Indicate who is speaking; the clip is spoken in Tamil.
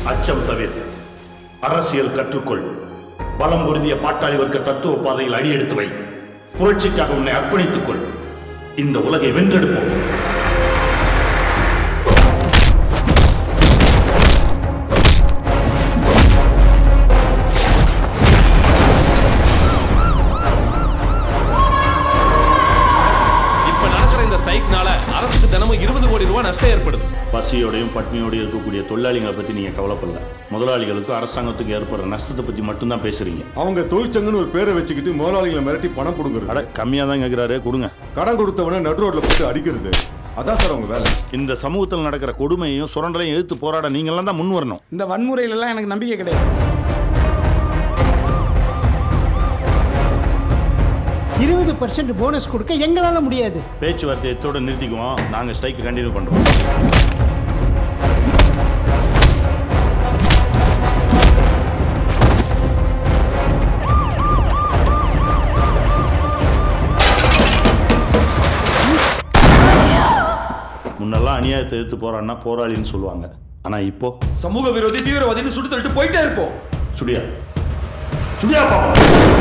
Speaker 1: அச்சம் தவிர அரசியல் கற்றுக்கொள் பலம் பொருந்திய பாட்டாளி வர்க்க தத்துவ பாதையில் அடியெடுத்து வை புரட்சிக்காக உன்னை அர்ப்பணித்துக் கொள் இந்த உலகை வென்றெடுப்போம்
Speaker 2: இப்ப நடக்கிற இந்த ஸ்ட்ரைக்னால அரசுக்கு தினமும் இருபது கோடி ரூபாய் நஷ்டம் ஏற்படுது
Speaker 1: பசியோடையும் பட்னியோடையும் இருக்கக்கூடிய தொழிலாளிகளை பத்தி நீங்க கவலைப்படல முதலாளிகளுக்கும் அரசாங்கத்துக்கு ஏற்படுற நஷ்டத்தை பத்தி மட்டும்தான் பேசுறீங்க
Speaker 3: அவங்க தொழிற்சங்கன்னு ஒரு பேரை வச்சுக்கிட்டு முதலாளிகளை மிரட்டி பணம் கொடுக்குறது
Speaker 1: அட கம்மியா தான் கேட்கிறாரு கொடுங்க
Speaker 3: கடன் கொடுத்தவன நடு ரோட்ல போட்டு அடிக்கிறது அதான் சார் அவங்க வேலை
Speaker 1: இந்த சமூகத்தில் நடக்கிற கொடுமையையும் சுரண்டலையும் எதிர்த்து போராட நீங்களாம் தான் முன் வரணும்
Speaker 4: இந்த வன்முறையிலலாம் எனக்கு நம்பிக்கை கிடையாது
Speaker 5: இருபது பர்சன்ட் போனஸ் கொடுக்க எங்களால முடியாது
Speaker 1: பேச்சுவார்த்தை எத்தோட நிறுத்திக்குவோம் நாங்க ஸ்ட்ரைக் கண்டினியூ பண்றோம் முன்னெல்லாம் அநியாயத்தை எதிர்த்து போராடினா போராளின்னு சொல்லுவாங்க ஆனா இப்போ
Speaker 6: சமூக விரோதி தீவிரவாதின்னு சுட்டு தள்ளிட்டு போயிட்டே இருப்போம்
Speaker 1: சுடியா சுடியா பாப்போம்